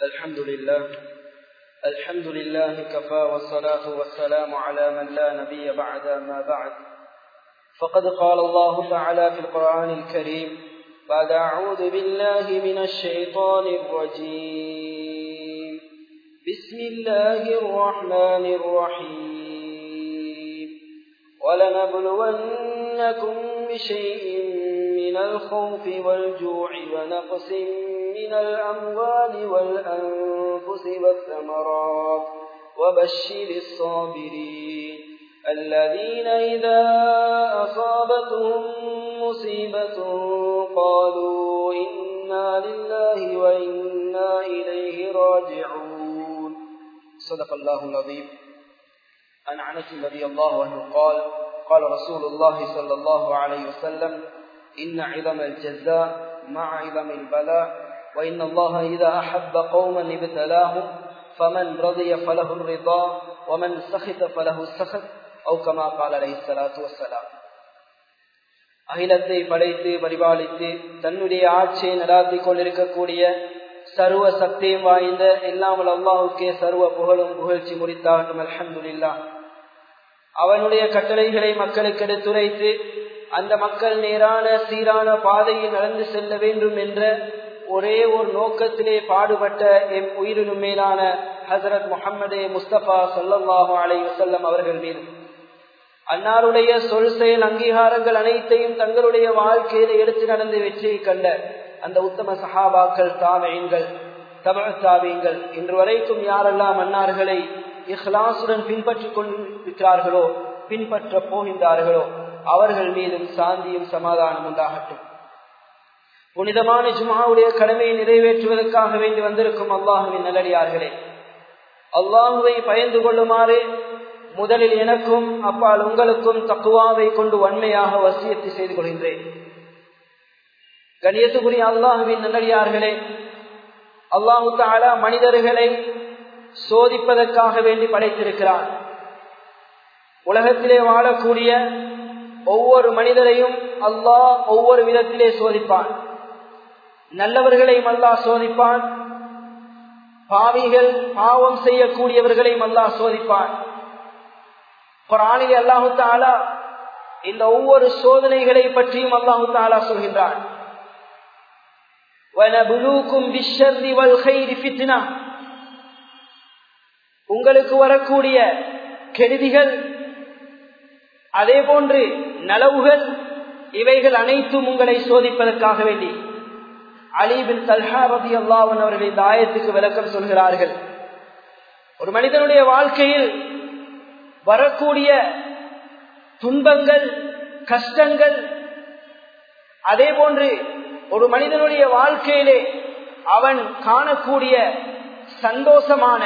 الحمد لله الحمد لله كفى والصلاة والسلام على من لا نبي بعد ما بعد فقد قال الله تعالى في القرآن الكريم بعد أعوذ بالله من الشيطان الرجيم بسم الله الرحمن الرحيم ولنبلونكم بشيء من الخوف والجوع ونقص من الأموال والأنفس والثمرات وبشر الصابرين الذين إذا أصابتهم مصيبة قالوا إنا لله وإنا إليه راجعون صدق الله العظيم عن عنس رضي الله عنه قال قال رسول الله صلى الله عليه وسلم إن عظم الجزاء مع عظم البلاء وإن الله إذا أحب قوما ابتلاهم فمن رضي فله الرضا ومن سخط فله السخط أو كما قال عليه الصلاة والسلام அகிலத்தை படைத்து பரிபாலித்து தன்னுடைய ஆட்சியை நடாத்தி கொண்டிருக்கக்கூடிய சர்வ சக்தியும் வாய்ந்த இல்லாமல் அல்லாவுக்கே சர்வ புகழும் புகழ்ச்சி முடித்தாகட்டும் அலமதுல்லா அவனுடைய கட்டளைகளை மக்களுக்கு எடுத்துரைத்து அந்த மக்கள் நேரான சீரான பாதையில் நடந்து செல்ல வேண்டும் என்ற ஒரே ஒரு நோக்கத்திலே பாடுபட்ட எம் உயிரினும் மேலான ஹசரத் முகமது முஸ்தபா சல்லாஹூ அலை வசல்லம் அவர்கள் மீது அன்னாருடைய சொல் செயல் அங்கீகாரங்கள் அனைத்தையும் தங்களுடைய வாழ்க்கையில எடுத்து நடந்து வெற்றியை கண்ட அந்த உத்தம சஹாபாக்கள் தாவையங்கள் தமிழ் தாவியங்கள் இன்று வரைக்கும் யாரெல்லாம் அன்னார்களை இஹ்லாசுடன் பின்பற்றிக் கொண்டிருக்கிறார்களோ பின்பற்ற போகின்றார்களோ அவர்கள் மீதும் சாந்தியும் சமாதானம் உண்டாகட்டும் புனிதமான ஜுமாவுடைய கடமையை நிறைவேற்றுவதற்காக வேண்டி வந்திருக்கும் அல்லாஹுவின் நல்லடியார்களே அல்லாஹுவை பயந்து கொள்ளுமாறு முதலில் எனக்கும் அப்பால் உங்களுக்கும் தக்குவாவை கொண்டு வன்மையாக வசியத்தை செய்து கொள்கின்றேன் கணியத்துக்குரிய அல்லாஹுவின் நல்லடியார்களே அல்லாஹு தாலா மனிதர்களை சோதிப்பதற்காக வேண்டி படைத்திருக்கிறார் உலகத்திலே வாழக்கூடிய ஒவ்வொரு மனிதரையும் அல்லாஹ் ஒவ்வொரு விதத்திலே சோதிப்பான் நல்லவர்களையும் அல்லாஹ் சோதிப்பான் பாவிகள் பாவம் செய்யக்கூடியவர்களையும் அல்லாஹ் சோதிப்பான் குரானிலே அல்லாஹு தாலா இந்த ஒவ்வொரு சோதனைகளை பற்றியும் அல்லாஹு தாலா சொல்கின்றான் உங்களுக்கு வரக்கூடிய கெடுதிகள் அதே போன்று நலவுகள் இவைகள் அனைத்தும் உங்களை சோதிப்பதற்காக வேண்டி அலிபின் தல்ஹா ரபி அல்லாவன் அவர்கள் இந்த ஆயத்துக்கு விளக்கம் சொல்கிறார்கள் ஒரு மனிதனுடைய வாழ்க்கையில் வரக்கூடிய துன்பங்கள் கஷ்டங்கள் அதே போன்று ஒரு மனிதனுடைய வாழ்க்கையிலே அவன் காணக்கூடிய சந்தோஷமான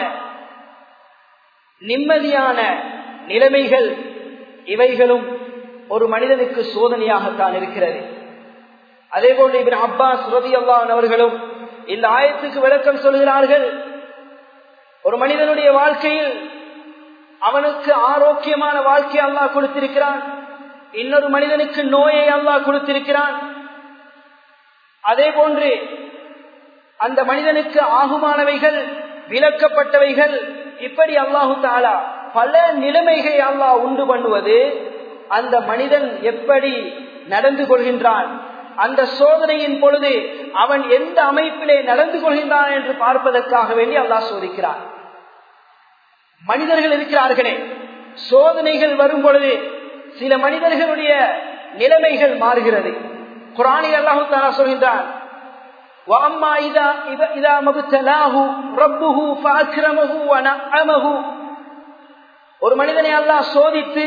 நிம்மதியான நிலைமைகள் இவைகளும் ஒரு மனிதனுக்கு சோதனையாகத்தான் இருக்கிறது அதே போன்று இவன் அப்பாஸ் ரவி அல்லான் அவர்களும் இந்த ஆயத்துக்கு விளக்கம் சொல்கிறார்கள் ஒரு மனிதனுடைய வாழ்க்கையில் அவனுக்கு ஆரோக்கியமான வாழ்க்கை அல்லாஹ் கொடுத்திருக்கிறான் இன்னொரு மனிதனுக்கு நோயை அல்லாஹ் கொடுத்திருக்கிறான் அதே போன்று அந்த மனிதனுக்கு ஆகுமானவைகள் விலக்கப்பட்டவைகள் இப்படி அல்லாஹு தாலா பல நிலைமைகளை அல்லாஹ் உண்டு பண்ணுவது அந்த மனிதன் எப்படி நடந்து கொள்கின்றான் அந்த சோதனையின் பொழுது அவன் எந்த அமைப்பிலே நடந்து கொள்கின்றான் என்று பார்ப்பதற்காக வேண்டி அல்லாஹ் சோதிக்கிறான் மனிதர்கள் இருக்கிறார்களே சோதனைகள் வரும் பொழுது சில மனிதர்களுடைய நிலைமைகள் மாறுகிறது குரானில் அல்லாஹு தாலா சொல்கின்றான் ஒரு மனிதனை அல்லாஹ் சோதித்து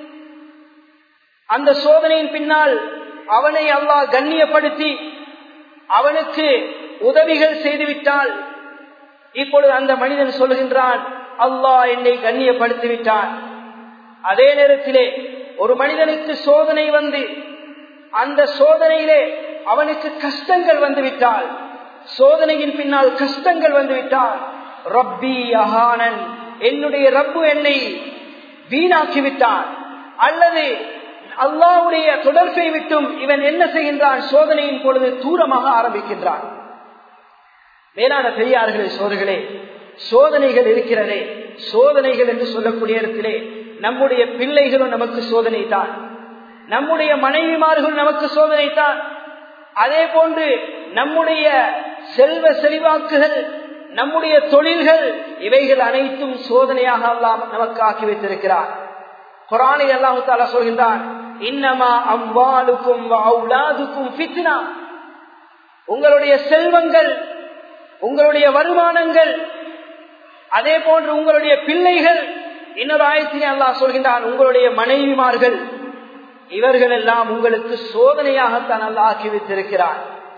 அந்த சோதனையின் பின்னால் அவனை அல்லாஹ் கண்ணியப்படுத்தி அவனுக்கு உதவிகள் செய்துவிட்டால் இப்பொழுது அந்த மனிதன் சொல்கின்றான் அல்லாஹ் என்னை கண்ணியப்படுத்தி விட்டான் அதே நேரத்திலே ஒரு மனிதனுக்கு சோதனை வந்து அந்த சோதனையிலே அவனுக்கு கஷ்டங்கள் வந்துவிட்டால் சோதனையின் பின்னால் கஷ்டங்கள் வந்துவிட்டால் ரப்பி அஹானன் என்னுடைய ரப்பு என்னை வீணாக்கி விட்டான் அல்லது அல்லாவுடைய தொடர்பை விட்டும் இவன் என்ன செய்கின்றான் சோதனையின் பொழுது தூரமாக ஆரம்பிக்கின்றான் மேலான பெரியார்களே சோர்களே சோதனைகள் இருக்கிறதே சோதனைகள் என்று சொல்லக்கூடிய இடத்திலே நம்முடைய பிள்ளைகளும் நமக்கு சோதனை தான் நம்முடைய மனைவிமார்களும் நமக்கு சோதனை தான் அதே போன்று நம்முடைய செல்வ செல்வாக்குகள் நம்முடைய தொழில்கள் இவைகள் அனைத்தும் சோதனையாக அல்லாம் நமக்கு ஆக்கி வைத்திருக்கிறார் குரானை அல்லாஹு தாலா சொல்கின்றான் இன்னமா அவ்வாளுக்கும் அவுலாதுக்கும் ஃபித்னா உங்களுடைய செல்வங்கள் உங்களுடைய வருமானங்கள் அதே போன்று உங்களுடைய பிள்ளைகள் இன்னொரு ஆயத்திலே அல்லாஹ் சொல்கின்றான் உங்களுடைய மனைவிமார்கள் இவர்கள் எல்லாம் உங்களுக்கு சோதனையாகத்தான் அல்ல ஆக்கி வைத்திருக்கிறார்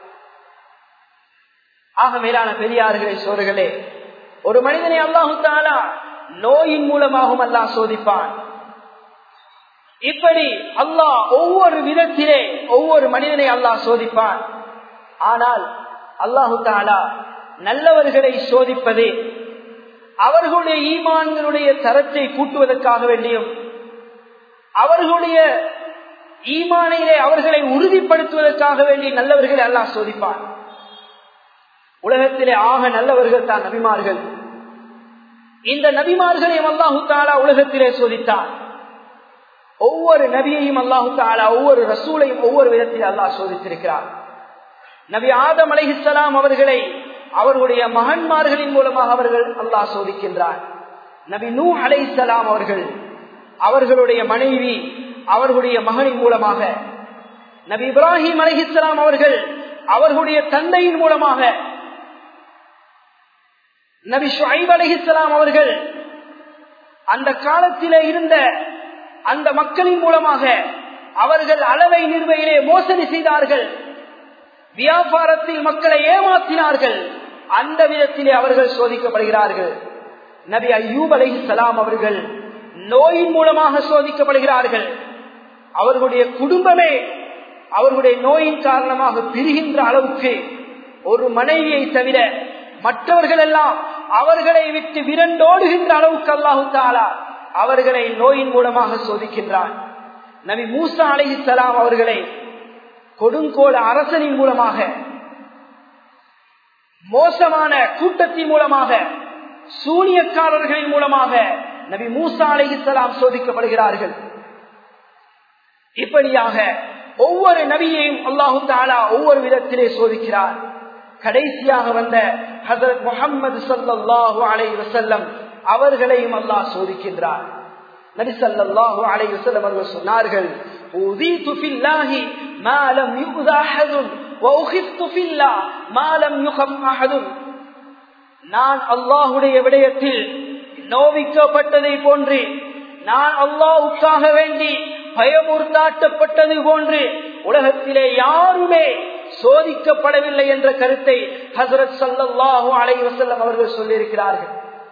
ஆக மேலான பெரியார்களே சோர்களே ஒரு மனிதனை அல்லாஹு தாலா நோயின் மூலமாகவும் அல்லாஹ் சோதிப்பான் இப்படி அல்லாஹ் ஒவ்வொரு விதத்திலே ஒவ்வொரு மனிதனை அல்லாஹ் சோதிப்பான் ஆனால் அல்லாஹு தாலா நல்லவர்களை சோதிப்பது அவர்களுடைய ஈமான்களுடைய தரத்தை கூட்டுவதற்காக வேண்டியும் அவர்களுடைய ஈமானிலே அவர்களை உறுதிப்படுத்துவதற்காக வேண்டி நல்லவர்களை அல்லாஹ் சோதிப்பான் உலகத்திலே ஆக நல்லவர்கள் தான் நபிமார்கள் இந்த நபிமார்களையும் அல்லாஹு தாலா உலகத்திலே சோதித்தார் ஒவ்வொரு நபியையும் அல்லாஹு தாலா ஒவ்வொரு ரசூலையும் ஒவ்வொரு விதத்தில் அல்லாஹ் சோதித்திருக்கிறார் நபி ஆதம் அலைஹிஸ்லாம் அவர்களை அவர்களுடைய மகன்மார்களின் மூலமாக அவர்கள் அல்லாஹ் சோதிக்கின்றார் நபி நூ அலைசலாம் அவர்கள் அவர்களுடைய மனைவி அவர்களுடைய மகனின் மூலமாக நபி இப்ராஹிம் அலைஹிஸ்லாம் அவர்கள் அவர்களுடைய தந்தையின் மூலமாக நபி ஷுஐப் அலைஹிஸ்லாம் அவர்கள் அந்த காலத்திலே இருந்த அந்த மக்களின் மூலமாக அவர்கள் அளவை நிர்வையிலே மோசடி செய்தார்கள் வியாபாரத்தில் மக்களை ஏமாற்றினார்கள் அந்த விதத்திலே அவர்கள் சோதிக்கப்படுகிறார்கள் நபி ஐயூப் அலஹி சலாம் அவர்கள் நோயின் மூலமாக சோதிக்கப்படுகிறார்கள் அவர்களுடைய குடும்பமே அவர்களுடைய நோயின் காரணமாக பிரிகின்ற அளவுக்கு ஒரு மனைவியை தவிர மற்றவர்கள் எல்லாம் அவர்களை விட்டு விரண்டோடுகின்ற அளவுக்கு அல்லாஹு தாலா அவர்களை நோயின் மூலமாக சோதிக்கின்றான் நபி மூசா அலஹி சலாம் அவர்களை கொடுங்கோல அரசனின் மூலமாக மோசமான கூட்டத்தின் மூலமாக சூனியக்காரர்களின் மூலமாக நபி மூசா அலைஹிஸ்லாம் சோதிக்கப்படுகிறார்கள் இப்படியாக ஒவ்வொரு நபியையும் அல்லாஹு தாலா ஒவ்வொரு விதத்திலே சோதிக்கிறார் கடைசியாக வந்த ஹசரத் முகமது சல்லாஹு அலை வசல்லம் அவர்களையும் அல்லாஹ் சோதிக்கின்றார் நபி சல்லாஹு அலை வசல்லம் அவர்கள் சொன்னார்கள் أوذيت في الله ما لم يؤذى أحد وأخفت في الله ما لم يخف أحد நான் அல்லாஹுடைய விடயத்தில் நோவிக்கப்பட்டதை போன்று நான் அல்லாஹுக்காக வேண்டி பயமுறுத்தாட்டப்பட்டது போன்று உலகத்திலே யாருமே சோதிக்கப்படவில்லை என்ற கருத்தை ஹசரத் சல்லாஹூ அலை வசல்லம் அவர்கள் சொல்லியிருக்கிறார்கள்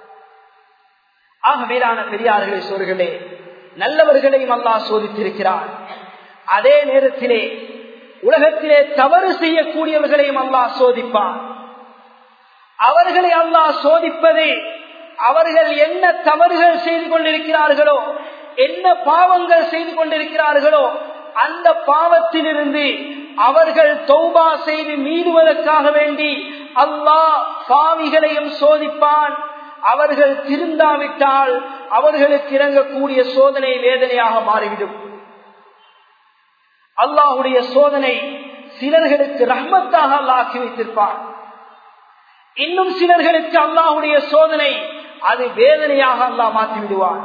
ஆக மேலான பெரியார்களே சோர்களே நல்லவர்களையும் அல்லாஹ் சோதித்திருக்கிறார் அதே நேரத்திலே உலகத்திலே தவறு செய்யக்கூடியவர்களையும் அல்லாஹ் சோதிப்பார் அவர்களை அல்லாஹ் சோதிப்பது அவர்கள் என்ன தவறுகள் செய்து கொண்டிருக்கிறார்களோ என்ன பாவங்கள் செய்து கொண்டிருக்கிறார்களோ அந்த பாவத்திலிருந்து அவர்கள் தௌபா செய்து மீறுவதற்காக வேண்டி அல்லாஹ் பாவிகளையும் சோதிப்பான் அவர்கள் திருந்தாவிட்டால் அவர்களுக்கு இறங்கக்கூடிய சோதனை வேதனையாக மாறிவிடும் அல்லாஹுடைய சோதனை சிலர்களுக்கு ரஹ்மத்தாக அல்லாஹ் ஆக்கி வைத்திருப்பான் இன்னும் சிலர்களுக்கு அல்லாஹுடைய சோதனை அது வேதனையாக அல்லாஹ் மாற்றி விடுவான்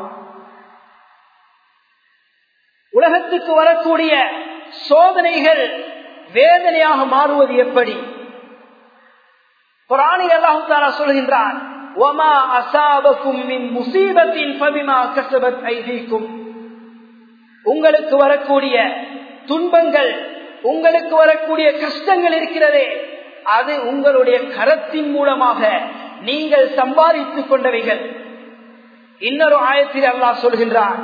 உலகத்துக்கு வரக்கூடிய சோதனைகள் வேதனையாக மாறுவது எப்படி குரானில் அல்லாஹு தாலா சொல்கின்றான் وما أصابكم من مصيبة فبما كسبت أيديكم உங்களுக்கு வரக்கூடிய துன்பங்கள் உங்களுக்கு வரக்கூடிய கஷ்டங்கள் இருக்கிறதே அது உங்களுடைய கரத்தின் மூலமாக நீங்கள் சம்பாதித்துக் கொண்டவைகள் இன்னொரு ஆயத்தில் அல்லாஹ் சொல்கின்றான்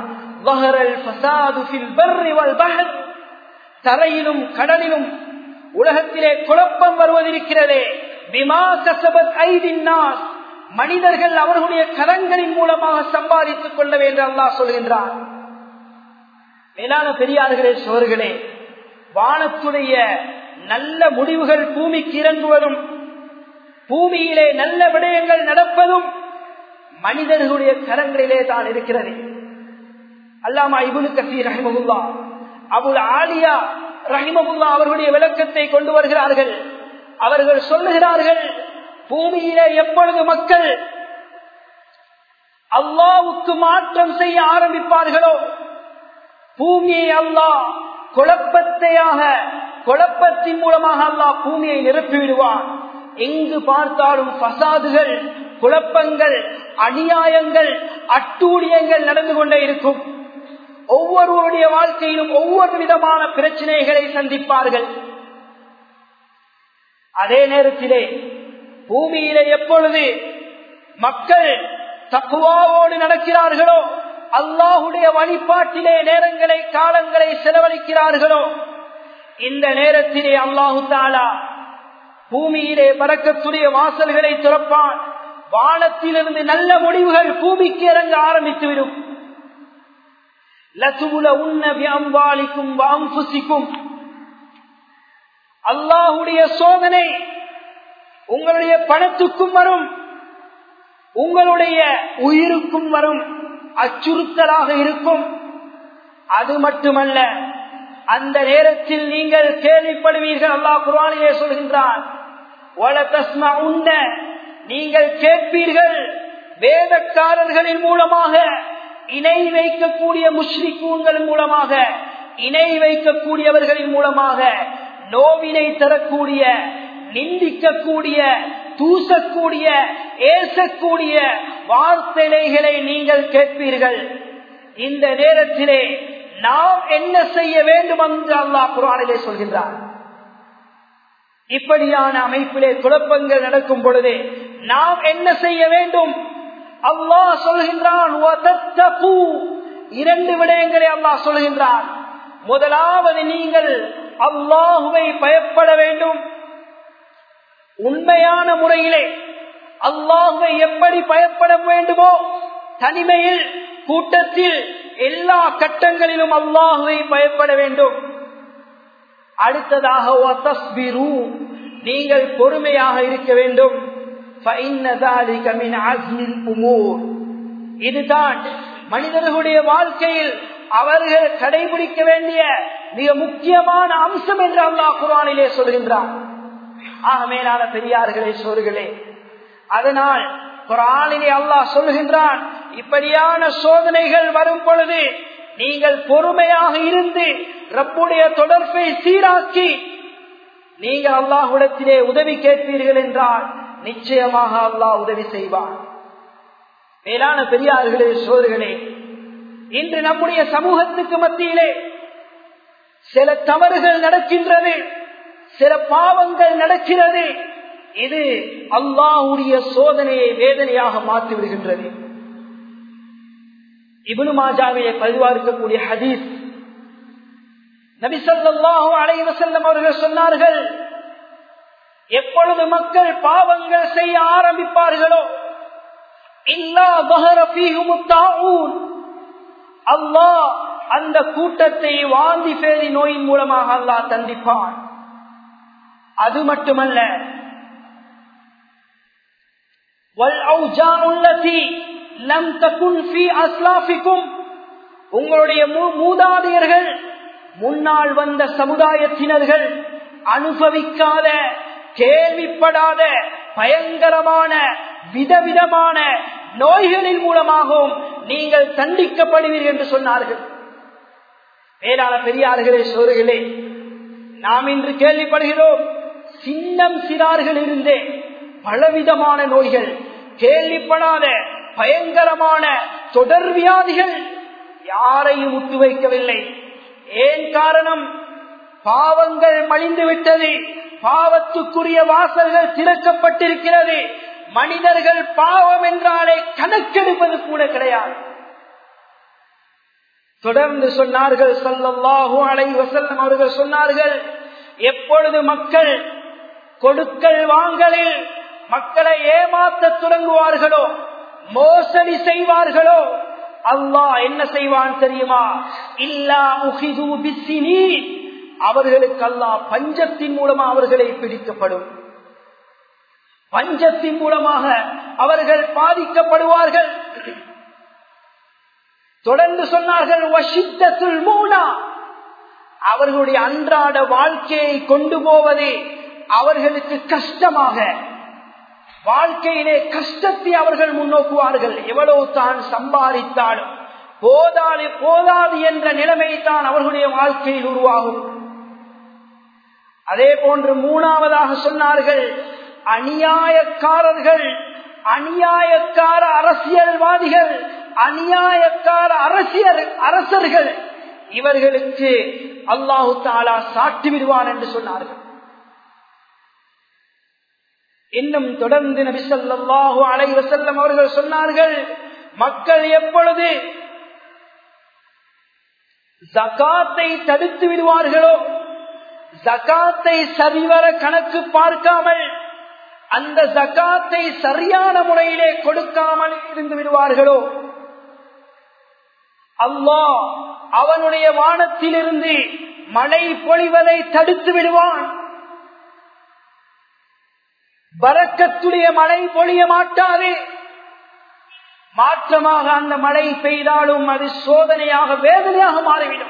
தரையிலும் கடலிலும் உலகத்திலே குழப்பம் வருவதிருக்கிறதே பிமா கசபத் ஐதின்னாஸ் மனிதர்கள் அவர்களுடைய கரங்களின் மூலமாக சம்பாதித்துக் கொள்ள வேண்டும் அல்லாஹ் சொல்கின்றார் மேலான பெரியார்களே சோர்களே வானத்துடைய நல்ல முடிவுகள் பூமிக்கு இறங்குவதும் பூமியிலே நல்ல விடயங்கள் நடப்பதும் மனிதர்களுடைய கரங்களிலே தான் இருக்கிறது அல்லாமா இபுனு கசீர் ரஹிமகுல்லா அபுல் ஆலியா ரஹிமகுல்லா அவர்களுடைய விளக்கத்தை கொண்டு வருகிறார்கள் அவர்கள் சொல்லுகிறார்கள் பூமியிலே எப்பொழுது மக்கள் அல்லாவுக்கு மாற்றம் செய்ய ஆரம்பிப்பார்களோ பூமியை அல்லாஹ் குழப்பத்தையாக குழப்பத்தின் மூலமாக அல்லாஹ் பூமியை நிரப்பி விடுவான் எங்கு பார்த்தாலும் பசாதுகள் குழப்பங்கள் அநியாயங்கள் அட்டூழியங்கள் நடந்து கொண்டே இருக்கும் ஒவ்வொருவருடைய வாழ்க்கையிலும் ஒவ்வொரு விதமான பிரச்சனைகளை சந்திப்பார்கள் அதே நேரத்திலே பூமியிலே எப்பொழுது மக்கள் தக்குவாவோடு நடக்கிறார்களோ அல்லாஹுடைய வழிபாட்டிலே நேரங்களை காலங்களை செலவழிக்கிறார்களோ இந்த நேரத்திலே அல்லாஹு தாலா பூமியிலே பறக்கத்துடைய வாசல்களை துறப்பான் வானத்திலிருந்து நல்ல முடிவுகள் பூமிக்கு இறங்க ஆரம்பித்துவிடும் லசுல உன்ன வியம்பாலிக்கும் வாம்புசிக்கும் அல்லாஹுடைய சோதனை உங்களுடைய பணத்துக்கும் வரும் உங்களுடைய உயிருக்கும் வரும் அச்சுறுத்தலாக இருக்கும் அது மட்டுமல்ல அந்த நேரத்தில் நீங்கள் கேள்விப்படுவீர்கள் அல்லாஹ் குரானிலே சொல்கின்றான் உன்ன நீங்கள் கேட்பீர்கள் வேதக்காரர்களின் மூலமாக இணை வைக்கக்கூடிய முஸ்லிக்கூன்கள் மூலமாக இணை வைக்கக்கூடியவர்களின் மூலமாக நோவினை தரக்கூடிய நிந்திக்கக்கூடிய தூசக்கூடிய ஏசக்கூடிய வார்த்தைகளை நீங்கள் கேட்பீர்கள் இந்த நேரத்திலே நாம் என்ன செய்ய வேண்டும் என்று அல்லாஹ் குரானிலே சொல்கின்றார் இப்படியான அமைப்பிலே குழப்பங்கள் நடக்கும் பொழுது நாம் என்ன செய்ய வேண்டும் அல்லாஹ் சொல்கின்றான் இரண்டு விடயங்களை அல்லாஹ் சொல்கின்றான் முதலாவது நீங்கள் அல்லாஹுவை பயப்பட வேண்டும் உண்மையான முறையிலே அல்லாஹுவை எப்படி பயப்பட வேண்டுமோ தனிமையில் கூட்டத்தில் எல்லா கட்டங்களிலும் அல்லாஹுவை பயப்பட வேண்டும் அடுத்ததாக நீங்கள் பொறுமையாக இருக்க வேண்டும் இதுதான் மனிதர்களுடைய வாழ்க்கையில் அவர்கள் கடைபிடிக்க வேண்டிய மிக முக்கியமான அம்சம் என்று அல்லாஹ் குரானிலே சொல்கின்றார் ஆக மேலான பெரியார்களே சோர்களே அதனால் குரானிலே அல்லாஹ் சொல்கின்றான் இப்படியான சோதனைகள் வரும் பொழுது நீங்கள் பொறுமையாக இருந்து ரப்புடைய தொடர்பை சீராக்கி நீங்கள் அல்லாஹுடத்திலே உதவி கேட்பீர்கள் என்றால் நிச்சயமாக அல்லாஹ் உதவி செய்வார் மேலான பெரியார்களே சோதர்களே இன்று நம்முடைய சமூகத்துக்கு மத்தியிலே சில தவறுகள் நடக்கின்றது சில பாவங்கள் நடக்கிறது இது அல்லாஹுடைய சோதனையை வேதனையாக மாற்றி விடுகின்றது இபுனு மாஜாவிலே பதிவாஇருக்கக்கூடிய ஹதீஸ் நபிசல்லாஹு அலைவசல்லம் அவர்கள் சொன்னார்கள் எப்பொழுது மக்கள் பாவங்கள் செய்ய ஆரம்பிப்பார்களோ இல்லா அல்லாஹ் அந்த கூட்டத்தை வாந்தி பேரி நோயின் மூலமாக அல்லாஹ் தண்டிப்பான் அது மட்டுமல்ல உங்களுடைய மூதாதையர்கள் முன்னால் வந்த சமுதாயத்தினர்கள் அனுபவிக்காத கேள்விப்படாத பயங்கரமான விதவிதமான நோய்களின் மூலமாகவும் நீங்கள் தண்டிக்கப்படுவீர்கள் என்று சொன்னார்கள் மேலான பெரியார்களே சோறுகளே நாம் இன்று கேள்விப்படுகிறோம் சின்னம் சிறார்கள் இருந்தே பலவிதமான நோய்கள் கேள்விப்படாத பயங்கரமான தொடர் வியாதிகள் யாரையும் விட்டு வைக்கவில்லை ஏன் காரணம் பாவங்கள் மலிந்து விட்டது பாவத்துக்குரிய வாசல்கள் திறக்கப்பட்டிருக்கிறது மனிதர்கள் பாவம் என்றாலே கணக்கெடுப்பது கூட கிடையாது தொடர்ந்து சொன்னார்கள் சல்லல்லாஹு அலை வசல்லம் அவர்கள் சொன்னார்கள் எப்பொழுது மக்கள் கொடுக்கல் வாங்கலில் மக்களை ஏமாத்த தொடங்குவார்களோ மோசடி செய்வார்களோ அல்லாஹ் என்ன செய்வான் தெரியுமா இல்லா உஹிது பிசினி அவர்களுக்கு அல்லாஹ் பஞ்சத்தின் மூலமா அவர்களை பிடிக்கப்படும் பஞ்சத்தின் மூலமாக அவர்கள் பாதிக்கப்படுவார்கள் தொடர்ந்து சொன்னார்கள் வசித்தத்துள் மூனா அவர்களுடைய அன்றாட வாழ்க்கையை கொண்டு போவதே அவர்களுக்கு கஷ்டமாக வாழ்க்கையிலே கஷ்டத்தை அவர்கள் முன்னோக்குவார்கள் எவ்வளவு தான் சம்பாதித்தாலும் போதாது போதாது என்ற நிலைமை தான் அவர்களுடைய வாழ்க்கையில் உருவாகும் அதே போன்று மூணாவதாக சொன்னார்கள் அநியாயக்காரர்கள் அநியாயக்கார அரசியல்வாதிகள் அநியாயக்கார அரசியல் அரசர்கள் இவர்களுக்கு அல்லாஹு தாலா சாட்டி விடுவான் என்று சொன்னார்கள் இன்னும் தொடர்ந்து நபிசல்லாஹு அலைவசல்லம் அவர்கள் சொன்னார்கள் மக்கள் எப்பொழுது ஜகாத்தை தடுத்து விடுவார்களோ ஜகாத்தை சரிவர கணக்கு பார்க்காமல் அந்த ஜகாத்தை சரியான முறையிலே கொடுக்காமல் இருந்து விடுவார்களோ அல்லாஹ் அவனுடைய வானத்திலிருந்து மழை பொழிவதை தடுத்து விடுவான் பறக்கத்துடைய மழை பொழிய மாட்டாது மாற்றமாக அந்த மழை பெய்தாலும் அது சோதனையாக வேதனையாக மாறிவிடும்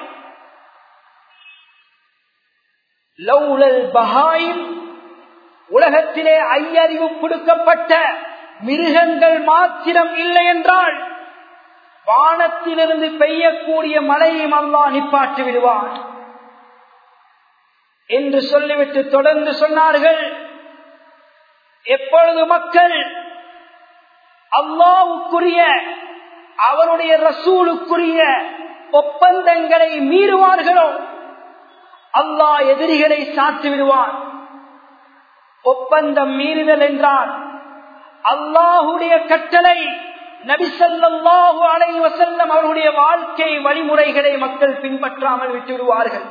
லவுலல் பஹாயின் உலகத்திலே ஐயறிவு கொடுக்கப்பட்ட மிருகங்கள் மாத்திரம் இல்லை என்றால் வானத்திலிருந்து பெய்யக்கூடிய மழையும் அல்லா நிப்பாட்டி விடுவான் என்று சொல்லிவிட்டு தொடர்ந்து சொன்னார்கள் எப்பொழுது மக்கள் அல்லாவுக்குரிய அவருடைய ரசூலுக்குரிய ஒப்பந்தங்களை மீறுவார்களோ அல்லாஹ் எதிரிகளை சாத்தி விடுவான் ஒப்பந்தம் மீறுதல் என்றால் அல்லாஹுடைய கட்டளை நபிசல்லாஹு அலை வசல்லம் அவருடைய வாழ்க்கை வழிமுறைகளை மக்கள் பின்பற்றாமல் விட்டுவிடுவார்கள்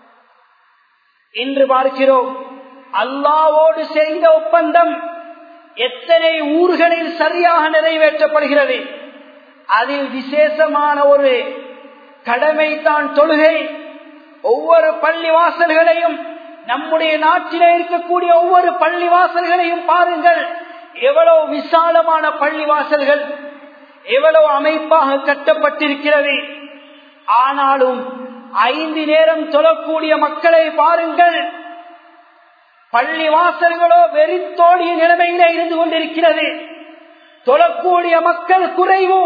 இன்று பார்க்கிறோம் அல்லாவோடு செய்த ஒப்பந்தம் எத்தனை ஊர்களில் சரியாக நிறைவேற்றப்படுகிறது அதில் விசேஷமான ஒரு கடமை தான் தொழுகை ஒவ்வொரு பள்ளி வாசல்களையும் நம்முடைய நாட்டிலே இருக்கக்கூடிய ஒவ்வொரு பள்ளி வாசல்களையும் பாருங்கள் எவ்வளவு விசாலமான பள்ளி வாசல்கள் எவ்வளவு அமைப்பாக கட்டப்பட்டிருக்கிறது ஆனாலும் ஐந்து நேரம் தொழக்கூடிய மக்களை பாருங்கள் பள்ளி வாசல்களோ வெறித்தோடிய நிலைமையிலே இருந்து கொண்டிருக்கிறது தொழக்கூடிய மக்கள் குறைவு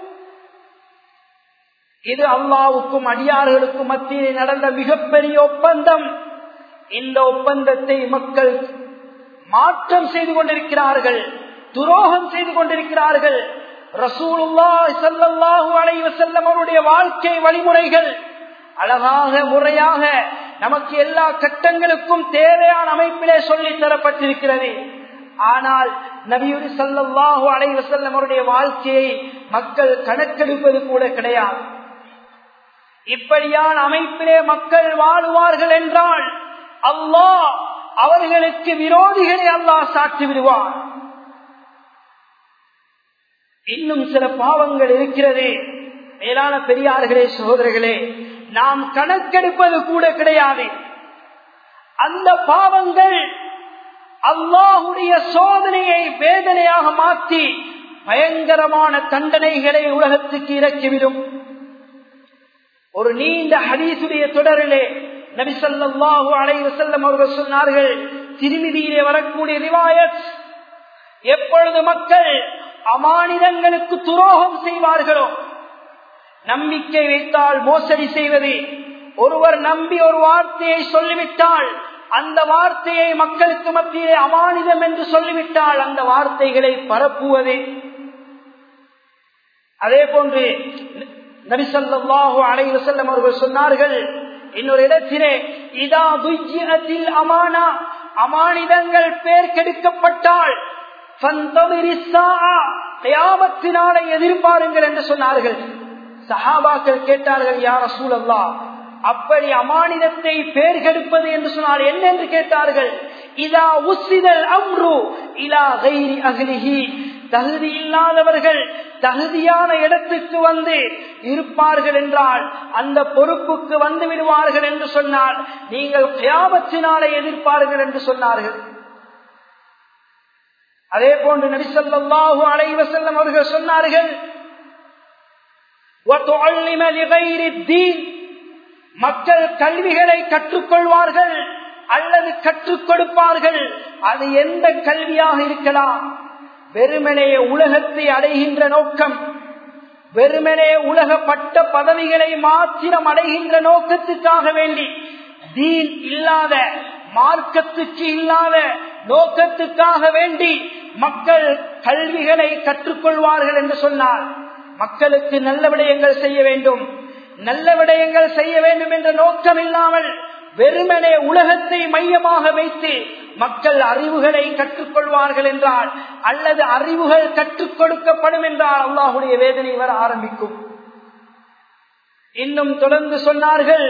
இது அல்லாவுக்கும் அடியார்களுக்கும் மத்தியிலே நடந்த மிகப்பெரிய ஒப்பந்தம் இந்த ஒப்பந்தத்தை மக்கள் மாற்றம் செய்து கொண்டிருக்கிறார்கள் துரோகம் செய்து கொண்டிருக்கிறார்கள் ரசூலுல்லா சல்லாஹூ அலைவ செல்லம் அவருடைய வாழ்க்கை வழிமுறைகள் அழகாக முறையாக நமக்கு எல்லா கட்டங்களுக்கும் தேவையான அமைப்பிலே சொல்லி தரப்பட்டிருக்கிறது ஆனால் நபியுரி சல்லாஹூ அலைவ செல்லம் அவருடைய வாழ்க்கையை மக்கள் கணக்கெடுப்பது கூட கிடையாது இப்படியான அமைப்பிலே மக்கள் வாழுவார்கள் என்றால் அல்லாஹ் அவர்களுக்கு விரோதிகளை அல்லாஹ் சாட்டி விடுவார் இன்னும் சில பாவங்கள் இருக்கிறது மேலான பெரியார்களே சகோதரர்களே நாம் கணக்கெடுப்பது கூட கிடையாது அந்த பாவங்கள் அல்லாஹுடைய சோதனையை வேதனையாக மாற்றி பயங்கரமான தண்டனைகளை உலகத்துக்கு இறக்கிவிடும் ஒரு நீண்ட ஹதீசுடைய தொடரிலே நபிசல்லாஹு அலைவு செல்லம் அவர்கள் சொன்னார்கள் திருமிதியிலே வரக்கூடிய ரிவாயத் எப்பொழுது மக்கள் அமானிதங்களுக்கு துரோகம் செய்வார்களோ நம்பிக்கை வைத்தால் மோசடி செய்வது ஒருவர் நம்பி ஒரு வார்த்தையை சொல்லிவிட்டால் அந்த வார்த்தையை மக்களுக்கு மத்தியிலே அமானிதம் என்று சொல்லிவிட்டால் அந்த வார்த்தைகளை பரப்புவது அதே போன்று நபிசல்லாஹு அலைவு செல்லம் அவர்கள் சொன்னார்கள் இன்னொரு இடத்திலே இதா துஜ்யத்தில் அமானா அமானிதங்கள் பேர் கெடுக்கப்பட்டால் நாளை எதிர்பாருங்கள் என்று சொன்னார்கள் சஹாபாக்கள் கேட்டார்கள் யார சூழல்லா அப்படி அமானிதத்தை பேர் கெடுப்பது என்று சொன்னால் என்ன என்று கேட்டார்கள் இதா உசிதல் அம்ரு இலா கைரி அகலிஹி தகுதி இல்லாதவர்கள் தகுதியான இடத்துக்கு வந்து இருப்பார்கள் என்றால் அந்த பொறுப்புக்கு வந்து விடுவார்கள் என்று சொன்னால் நீங்கள் கியாபத்தினாலே எதிர்ப்பார்கள் என்று சொன்னார்கள் அதே போன்று நபிசல்லாஹு அலைவசல்லம் அவர்கள் சொன்னார்கள் மக்கள் கல்விகளை கற்றுக்கொள்வார்கள் அல்லது கற்றுக் கொடுப்பார்கள் அது எந்த கல்வியாக இருக்கலாம் வெறுமனே உலகத்தை அடைகின்ற நோக்கம் வெறுமனே உலக பட்ட பதவிகளை மாத்திரம் அடைகின்ற நோக்கத்துக்காக வேண்டி தீன் இல்லாத மார்க்கத்துக்கு இல்லாத நோக்கத்துக்காக வேண்டி மக்கள் கல்விகளை கற்றுக்கொள்வார்கள் என்று சொன்னார் மக்களுக்கு நல்ல விடயங்கள் செய்ய வேண்டும் நல்ல விடயங்கள் செய்ய வேண்டும் என்ற நோக்கம் இல்லாமல் வெறுமனே உலகத்தை மையமாக வைத்து மக்கள் அறிவுகளை கற்றுக்கொள்வார்கள் என்றால் அல்லது அறிவுகள் கற்றுக் கொடுக்கப்படும் என்றால் அல்லாஹுடைய வேதனை வர ஆரம்பிக்கும் இன்னும் தொடர்ந்து சொன்னார்கள்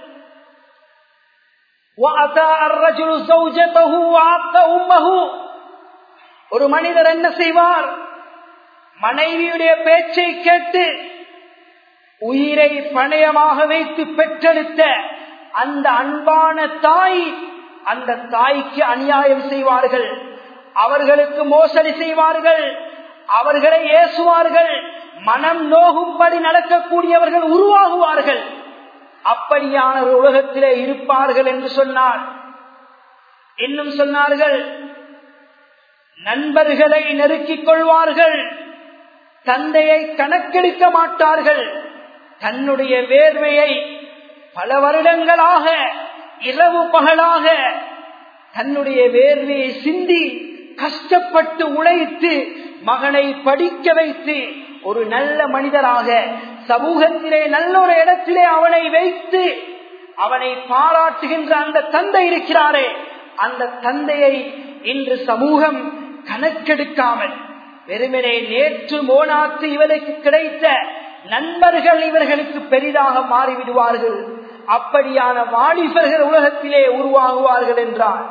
ஒரு மனிதர் என்ன செய்வார் மனைவியுடைய பேச்சை கேட்டு உயிரை பணயமாக வைத்து பெற்றெடுத்த அந்த அன்பான தாய் அந்த தாய்க்கு அநியாயம் செய்வார்கள் அவர்களுக்கு மோசடி செய்வார்கள் அவர்களை ஏசுவார்கள் மனம் நோகும்படி நடக்கக்கூடியவர்கள் உருவாகுவார்கள் அப்படியான ஒரு உலகத்திலே இருப்பார்கள் என்று சொன்னார் இன்னும் சொன்னார்கள் நண்பர்களை நெருக்கிக் கொள்வார்கள் தந்தையை கணக்கெடுக்க மாட்டார்கள் தன்னுடைய வேர்வையை பல வருடங்களாக இரவு பகலாக தன்னுடைய வேர்வையை சிந்தி கஷ்டப்பட்டு உழைத்து மகனை படிக்க வைத்து ஒரு நல்ல மனிதராக சமூகத்திலே நல்ல ஒரு இடத்திலே அவனை வைத்து அவனை பாராட்டுகின்ற அந்த தந்தை இருக்கிறாரே அந்த தந்தையை இன்று சமூகம் கணக்கெடுக்காமல் வெறுமனே நேற்று மோனாத்து இவருக்கு கிடைத்த நண்பர்கள் இவர்களுக்கு பெரிதாக மாறிவிடுவார்கள் அப்படியான வாலிபர்கள் உலகத்திலே உருவாகுவார்கள் என்றார்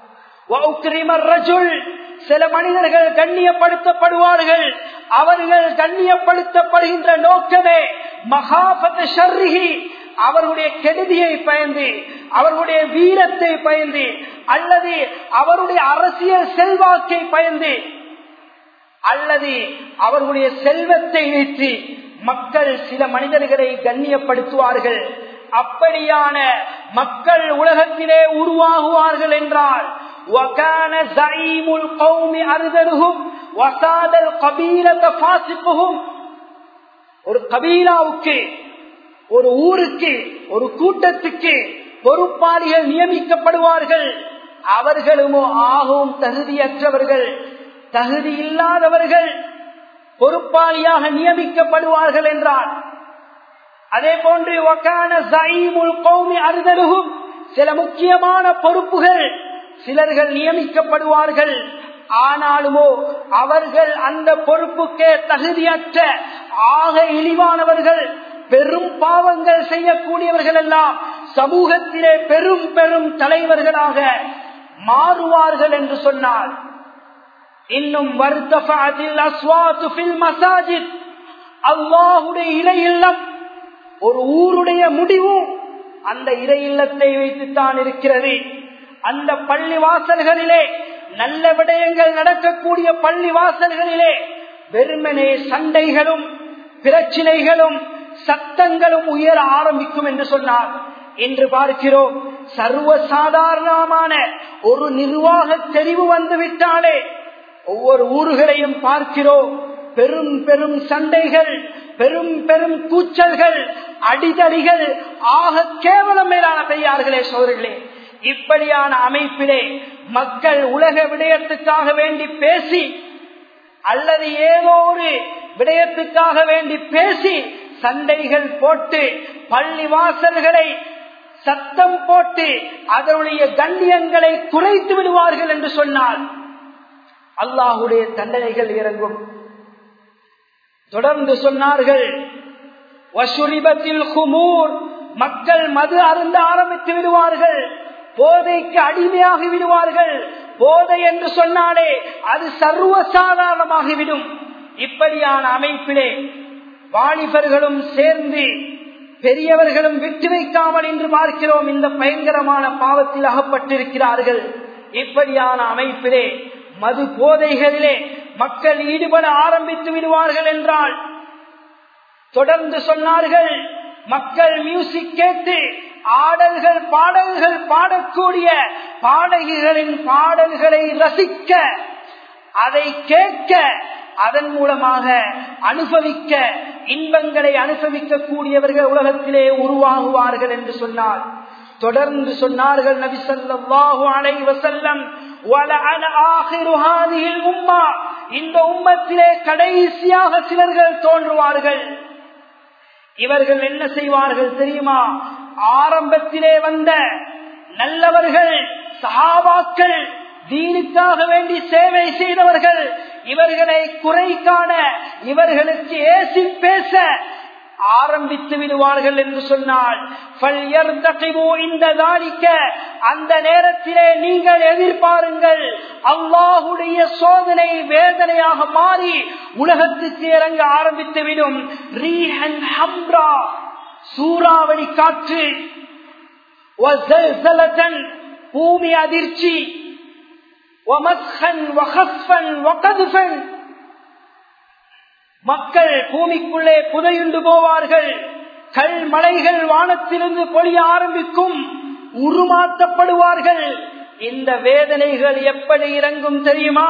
சில மனிதர்கள் கண்ணியப்படுத்தப்படுவார்கள் அவர்கள் கண்ணியப்படுத்தப்படுகின்ற நோக்கமே மகாபத ஷர்ரிகி அவர்களுடைய கெடுதியை பயந்து அவர்களுடைய வீரத்தை பயந்து அல்லது அவருடைய அரசியல் செல்வாக்கை பயந்து அல்லது அவர்களுடைய செல்வத்தை வைத்து மக்கள் சில மனிதர்களை கண்ணியப்படுத்துவார்கள் அப்படியான மக்கள் உலகத்திலே உருவாகுவார்கள் என்றால் وكان زعيم القوم أرذلهم وساد القبيلة فاسقهم ஒரு கபீலாவுக்கு ஒரு ஊருக்கு ஒரு கூட்டத்துக்கு பொறுப்பாளிகள் நியமிக்கப்படுவார்கள் அவர்களுமோ ஆகவும் தகுதியற்றவர்கள் தகுதி இல்லாதவர்கள் பொறுப்பாளியாக நியமிக்கப்படுவார்கள் என்றார் அதே போன்று அறுதலுகும் சில முக்கியமான பொறுப்புகள் சிலர்கள் நியமிக்கப்படுவார்கள் ஆனாலுமோ அவர்கள் அந்த பொறுப்புக்கே தகுதியற்ற ஆக இழிவானவர்கள் பெரும் பாவங்கள் செய்யக்கூடியவர்கள் எல்லாம் சமூகத்திலே பெரும் பெரும் தலைவர்களாக மாறுவார்கள் என்று சொன்னார் இன்னும் மசாஜித் அல்லாஹுடைய இறை இல்லம் ஒரு ஊருடைய முடிவும் அந்த இறை இல்லத்தை வைத்துத்தான் இருக்கிறது அந்த பள்ளி வாசல்களிலே நல்ல விடயங்கள் நடக்கக்கூடிய பள்ளி வாசல்களிலே வெறுமனே சண்டைகளும் பிரச்சினைகளும் சத்தங்களும் உயர ஆரம்பிக்கும் என்று சொன்னார் என்று பார்க்கிறோம் சர்வ சாதாரணமான ஒரு நிர்வாக தெரிவு வந்து விட்டாலே ஒவ்வொரு ஊர்களையும் பார்க்கிறோம் பெரும் பெரும் சண்டைகள் பெரும் பெரும் கூச்சல்கள் அடிதடிகள் ஆக கேவலம் மேலான பெரியார்களே சோதர்களே இப்படியான அமைப்பிலே மக்கள் உலக விடயத்துக்காக வேண்டி பேசி அல்லது ஏதோ ஒரு விடயத்துக்காக வேண்டி பேசி சண்டைகள் போட்டு பள்ளி வாசல்களை சத்தம் போட்டு அதனுடைய கண்ணியங்களை குறைத்து விடுவார்கள் என்று சொன்னால் அல்லாஹுடைய தண்டனைகள் இறங்கும் தொடர்ந்து சொன்னார்கள் மக்கள் மது அருந்த ஆரம்பித்து விடுவார்கள் போதைக்கு அடிமையாகி விடுவார்கள் போதை என்று சொன்னாலே அது சர்வ சாதாரணமாகிவிடும் இப்படியான அமைப்பிலே வாலிபர்களும் சேர்ந்து பெரியவர்களும் விட்டு வைக்காமல் என்று பார்க்கிறோம் இந்த பயங்கரமான பாவத்தில் அகப்பட்டிருக்கிறார்கள் இப்படியான அமைப்பிலே மது போதைகளிலே மக்கள் ஈடுபட ஆரம்பித்து விடுவார்கள் என்றால் தொடர்ந்து சொன்னார்கள் மக்கள் மியூசிக் கேட்டு ஆடல்கள் பாடல்கள் பாடக்கூடிய பாடகிகளின் பாடல்களை ரசிக்க அதை கேட்க அதன் மூலமாக அனுபவிக்க இன்பங்களை அனுபவிக்க கூடியவர்கள் உலகத்திலே உருவாகுவார்கள் என்று சொன்னார் தொடர்ந்து சொன்னார்கள் நபி ஸல்லல்லாஹு அலைஹி வஸல்லம் வலஅன ஆகிரு ஹாதிஹில் உம்மா இந்த உம்மத்திலே கடைசியாக சிலர்கள் தோன்றுவார்கள் இவர்கள் என்ன செய்வார்கள் தெரியுமா ஆரம்பத்திலே வந்த நல்லவர்கள் சஹாபாக்கள் தீனுக்காக வேண்டி சேவை செய்தவர்கள் இவர்களை குறை காண இவர்களுக்கு ஏசி பேச ஆரம்பித்து விடுவார்கள் என்று சொன்னால் இந்த தானிக்க அந்த நேரத்திலே நீங்கள் எதிர்பாருங்கள் அல்லாஹுடைய சோதனை வேதனையாக மாறி உலகத்துக்கு இறங்க ஆரம்பித்து விடும் ரீஹன் ஹம்ரா சூறாவளி காற்று பூமி அதிர்ச்சி மக்கள் பூமிக்குள்ளே புதையுண்டு போவார்கள் கல் மலைகள் வானத்திலிருந்து பொழிய ஆரம்பிக்கும் உருமாற்றப்படுவார்கள் இந்த வேதனைகள் எப்படி இறங்கும் தெரியுமா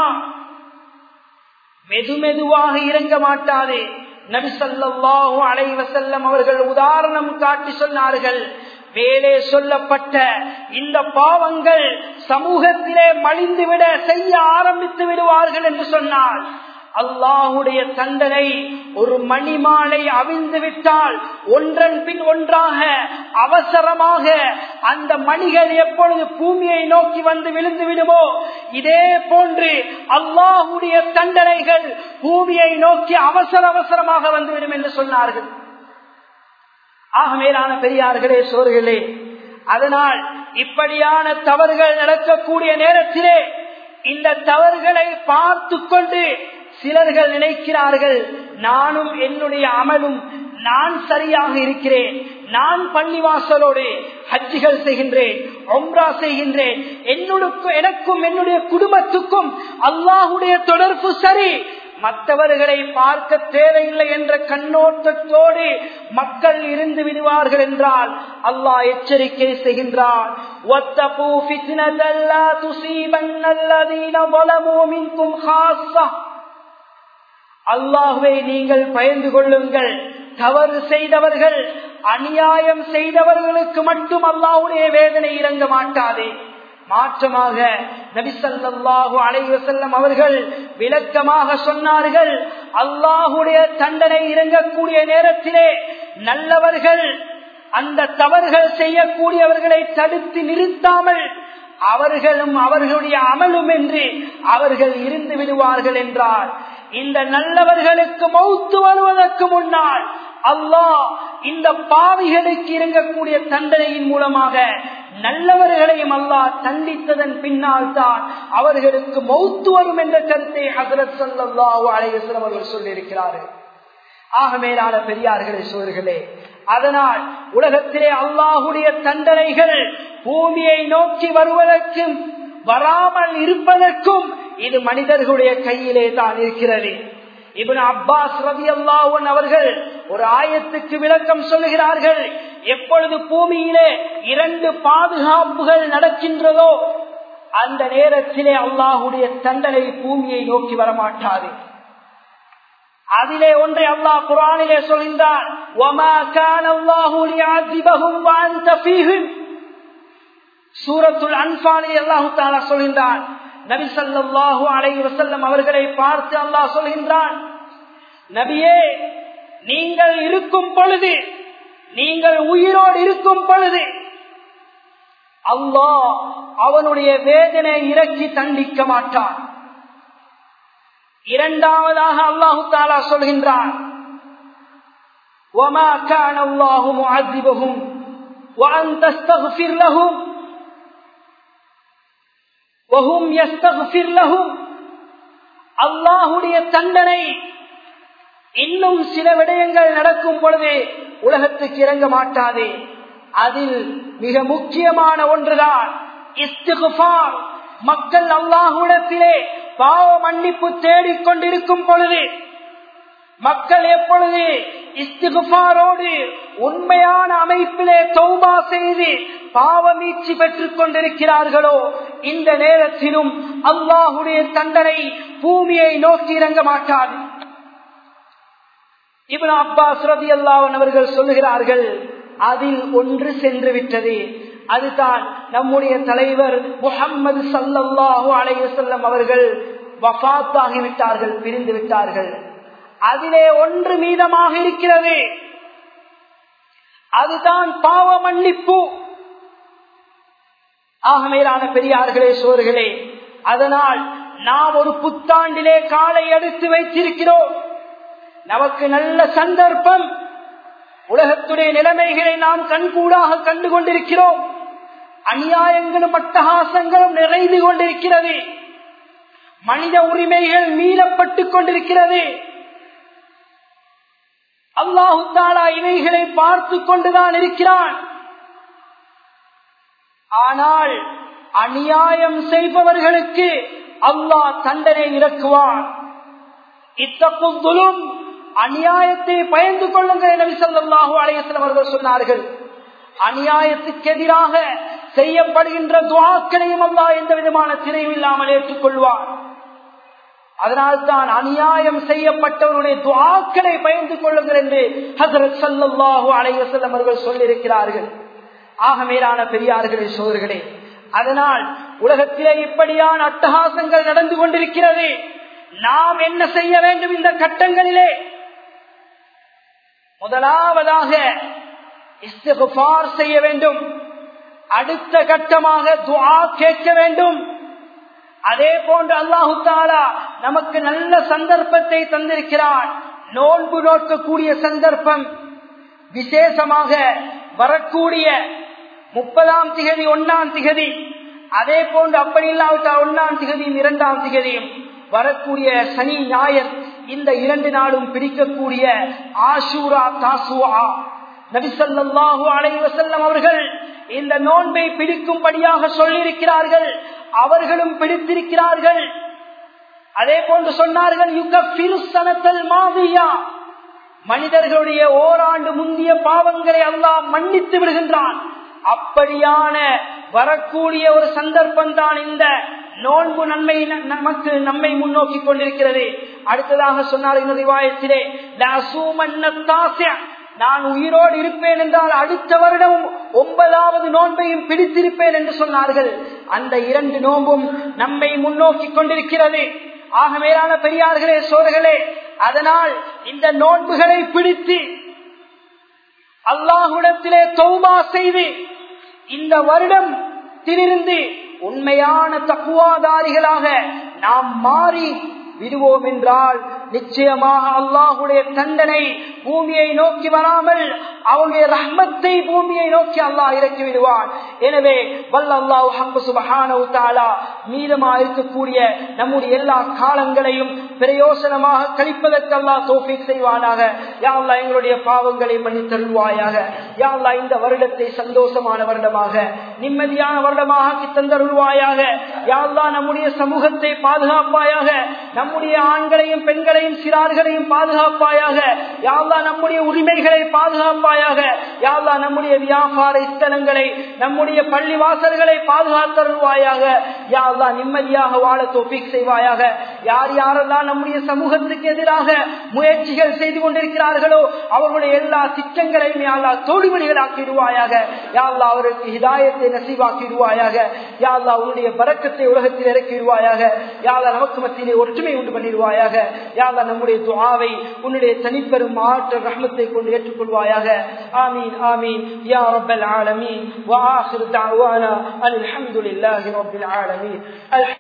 மெது மெதுவாக இறங்க மாட்டாது நபிசல்லாஹு அலைவசல்லம் அவர்கள் உதாரணம் காட்டி சொன்னார்கள் மேலே சொல்லப்பட்ட இந்த பாவங்கள் சமூகத்திலே மலிந்துவிட செய்ய ஆரம்பித்து விடுவார்கள் என்று சொன்னார் அல்லாஹுடைய தண்டனை ஒரு மணிமாலை அவிழ்ந்து விட்டால் ஒன்றன் பின் ஒன்றாக அவசரமாக அந்த மணிகள் எப்பொழுது பூமியை நோக்கி வந்து விழுந்து விடுமோ இதே போன்று அல்லாஹுடைய தண்டனைகள் பூமியை நோக்கி அவசர அவசரமாக வந்துவிடும் என்று சொன்னார்கள் ஆக மேலான பெரியார்களே சோர்களே அதனால் இப்படியான தவறுகள் நடக்கக்கூடிய நேரத்திலே இந்த தவறுகளை பார்த்து கொண்டு சிலர்கள் நினைக்கிறார்கள் நானும் என்னுடைய அமலும் நான் சரியாக இருக்கிறேன் நான் பள்ளிவாசலோடு ஹஜ்ஜிகள் செய்கின்றேன் ஒம்ரா செய்கின்றேன் என்னுடைய எனக்கும் என்னுடைய குடும்பத்துக்கும் அல்லாஹுடைய தொடர்பு சரி மற்றவர்களை பார்க்க தேவையில்லை என்ற கண்ணோட்டத்தோடு மக்கள் இருந்து விடுவார்கள் என்றால் அல்லாஹ் எச்சரிக்கை செய்கின்றான் அல்லாஹுவை நீங்கள் பயந்து கொள்ளுங்கள் தவறு செய்தவர்கள் அநியாயம் செய்தவர்களுக்கு மட்டும் அல்லாஹுடைய வேதனை இறங்க மாட்டாதே மாற்றமாக நபிசல்லாஹு அலைவசல்லம் அவர்கள் விளக்கமாக சொன்னார்கள் அல்லாஹுடைய தண்டனை இறங்கக்கூடிய நேரத்திலே நல்லவர்கள் அந்த தவறுகள் செய்யக்கூடியவர்களை தடுத்து நிறுத்தாமல் அவர்களும் அவர்களுடைய அமலும் என்று அவர்கள் இருந்து விடுவார்கள் என்றார் இந்த நல்லவர்களுக்கு மௌத்து வருவதற்கு முன்னால் அல்லாஹ் இந்த பாவிகளுக்கு இறங்கக்கூடிய தண்டனையின் மூலமாக நல்லவர்களையும் அல்லாஹ் தண்டித்ததன் பின்னால் தான் அவர்களுக்கு மௌத்து வரும் என்ற கருத்தை ஹசரத் சல்லாஹூ அலைவசம் அவர்கள் சொல்லியிருக்கிறார்கள் ஆக மேலான பெரியார்களே சோர்களே அதனால் உலகத்திலே அல்லாஹுடைய தண்டனைகள் பூமியை நோக்கி வருவதற்கும் வராமல் இருப்பதற்கும் இது மனிதர்களுடைய கையிலே தான் இருக்கிறது இவன் அப்பாஸ் ரவி அல்லாஹன் அவர்கள் ஒரு ஆயத்துக்கு விளக்கம் சொல்லுகிறார்கள் எப்பொழுது பூமியிலே இரண்டு பாதுகாப்புகள் நடக்கின்றதோ அந்த நேரத்திலே அல்லாஹுடைய தண்டனை பூமியை நோக்கி வரமாட்டாது அதிலே ஒன்றை அல்லாஹ் குரானிலே சொல்கின்றான் சூரத்துல் அன்பாலிலே அல்லாஹு தாலா சொல்கின்றான் நபி சல்லாஹூ அலை வசல்லம் அவர்களை பார்த்து அல்லாஹ் சொல்கின்றான் நபியே நீங்கள் இருக்கும் பொழுது நீங்கள் உயிரோடு இருக்கும் பொழுது அல்லாஹ் அவனுடைய வேதனை இறக்கி தண்டிக்க மாட்டான் இரண்டாவதாக அல்லாஹு தாலா சொல்கின்றான் وما كان الله معذبهم وأن تستغفر لهم وهم يستغفر لهم அல்லாஹுடைய தண்டனை இன்னும் சில விடயங்கள் நடக்கும் பொழுது உலகத்துக்கு இறங்க மாட்டாது அதில் மிக முக்கியமான ஒன்றுதான் இஸ்திகுபார் மக்கள் அல்லாஹுடத்திலே பாவ மன்னிப்பு தேடிக்கொண்டிருக்கும் பொழுது மக்கள் எப்பொழுது இஸ்திகுபாரோடு உண்மையான அமைப்பிலே தௌபா செய்து பாவமீட்சி பெற்றுக் கொண்டிருக்கிறார்களோ இந்த நேரத்திலும் அல்லாஹுடைய தண்டனை பூமியை நோக்கி இறங்க மாட்டாது இவன் அப்பாஸ் ரதி அல்லாவன் அவர்கள் சொல்லுகிறார்கள் அதில் ஒன்று சென்று விட்டது அதுதான் நம்முடைய தலைவர் முகம்மது சல்லல்லாஹு அலைவசல்லம் அவர்கள் வஃத்தாகிவிட்டார்கள் பிரிந்து விட்டார்கள் அதிலே ஒன்று மீதமாக இருக்கிறது அதுதான் பாவ மன்னிப்பு ஆகமேலான பெரியார்களே சோர்களே அதனால் நாம் ஒரு புத்தாண்டிலே காலை எடுத்து வைத்திருக்கிறோம் நமக்கு நல்ல சந்தர்ப்பம் உலகத்துடைய நிலைமைகளை நாம் கண்கூடாக கண்டு கொண்டிருக்கிறோம் அநியாயங்களும் அட்டகாசங்களும் நிறைந்து கொண்டிருக்கிறது மனித உரிமைகள் மீளப்பட்டுக் கொண்டிருக்கிறது அல்லாஹு தாலா இவைகளை பார்த்து கொண்டுதான் இருக்கிறான் ஆனால் அநியாயம் செய்பவர்களுக்கு அல்லாஹ் தண்டனை இறக்குவான் இத்தப்பும் அநியாயத்தை பயந்து கொள்ளுங்கள் நபி சொல்லாஹு அலையத்தில் அவர்கள் சொன்னார்கள் அநியாயத்துக்கு எதிராக செய்யப்படுகின்ற துவாக்களையும் அல்லா எந்த விதமான திரையும் இல்லாமல் ஏற்றுக்கொள்வார் அதனால்தான் அநியாயம் செய்யப்பட்டவருடைய துவாக்களை பயந்து கொள்ளுங்கள் என்று ஹசரத் சல்லாஹூ அலைவசல்லம் அவர்கள் சொல்லியிருக்கிறார்கள் ஆக மேலான பெரியார்களே சோதர்களே அதனால் உலகத்திலே இப்படியான அட்டகாசங்கள் நடந்து கொண்டிருக்கிறது நாம் என்ன செய்ய வேண்டும் இந்த கட்டங்களிலே முதலாவதாக இஸ்திகுபார் செய்ய வேண்டும் அடுத்த கட்டமாக துஆ கேட்க வேண்டும் அதே போன்று அல்லாஹு தாலா நமக்கு நல்ல சந்தர்ப்பத்தை தந்திருக்கிறான் நோன்பு நோக்கக்கூடிய சந்தர்ப்பம் விசேஷமாக வரக்கூடிய முப்பதாம் திகதி ஒன்னாம் திகதி அதே போன்று அப்படி இல்லாவிட்டால் ஒன்னாம் திகதியும் இரண்டாம் திகதியும் வரக்கூடிய சனி ஞாயர் இந்த இரண்டு நாளும் பிடிக்கக்கூடிய ஆஷூரா தாசுவா நபிசல்லாஹு அலைவசல்லம் அவர்கள் இந்த நோன்பை பிடிக்கும்படியாக சொல்லியிருக்கிறார்கள் அவர்களும் பிடித்திருக்கிறார்கள் அதே போன்று சொன்னார்கள் யுகத்தல் மாதியா மனிதர்களுடைய ஓராண்டு முந்திய பாவங்களை அல்லாஹ் மன்னித்து விடுகின்றான் அப்படியான வரக்கூடிய ஒரு சந்தர்ப்பம் தான் இந்த நோன்பு நன்மை நமக்கு நம்மை முன்னோக்கி கொண்டிருக்கிறது அடுத்ததாக சொன்னார் இந்த ரிவாயத்திலே நான் உயிரோடு இருப்பேன் என்றால் அடுத்த வருடம் ஒன்பதாவது நோன்பையும் பிடித்திருப்பேன் என்று சொன்னார்கள் அந்த இரண்டு நோன்பும் நம்மை முன்னோக்கி கொண்டிருக்கிறது ஆக மேலான பெரியார்களே சோர்களே அதனால் இந்த நோன்புகளை பிடித்து அல்லாஹுடத்திலே தௌபா செய்து இந்த வருடம் திரிந்து உண்மையான தக்குவாதாரிகளாக நாம் மாறி விடுவோம் என்றால் நிச்சயமாக அல்லாஹுடைய தண்டனை பூமியை நோக்கி வராமல் அவனுடைய ரஹ்மத்தை பூமியை நோக்கி அல்லாஹ் இறக்கி விடுவான் எனவே வல்ல அல்லாஹ் மீதமா இருக்கக்கூடிய நம்முடைய எல்லா காலங்களையும் பிரயோசனமாக கழிப்பதற்கு அல்லாஹ் தோஃபிக் செய்வானாக யாழ்லா எங்களுடைய பாவங்களை மன்னி தருவாயாக யாழ்லா இந்த வருடத்தை சந்தோஷமான வருடமாக நிம்மதியான வருடமாக தந்தருள்வாயாக யாழ்லா நம்முடைய சமூகத்தை பாதுகாப்பாயாக நம்முடைய ஆண்களையும் பெண்களையும் சிறார்களையும் பாதுகாப்பாயாக யாழ்லா நம்முடைய உரிமைகளை பாதுகாப்பாயாக யாழ்லா நம்முடைய வியாபார ஸ்தலங்களை நம்முடைய பள்ளி வாசல்களை பாதுகாத்தருள்வாயாக யாழ்லா நிம்மதியாக வாழ தொப்பிக் செய்வாயாக யார் யாரெல்லாம் நம்முடைய சமூகத்துக்கு எதிராக முயற்சிகள் செய்து கொண்டிருக்கிறார்களோ அவர்களுடைய எல்லா திட்டங்களையும் யாழ்லா தோல்விகளாக்கிடுவாயாக யாழ்லா அவருக்கு ஹிதாயத்தை நசீவாக்கிடுவாயாக யாழ்லா உன்னுடைய பறக்கத்தை உலகத்தில் இறக்கிடுவாயாக யாழ்லா நமக்கு மத்தியிலே ஒற்றுமை உண்டு பண்ணிடுவாயாக யாழ்லா நம்முடைய துவாவை உன்னுடைய தனிப்பெரும் ஆற்றல் ரஹ்மத்தை கொண்டு ஏற்றுக்கொள்வாயாக ஆமீன் ஆமீன் யா ரப்பல் ஆலமீன் وآخر دعوانا أن الحمد لله رب العالمين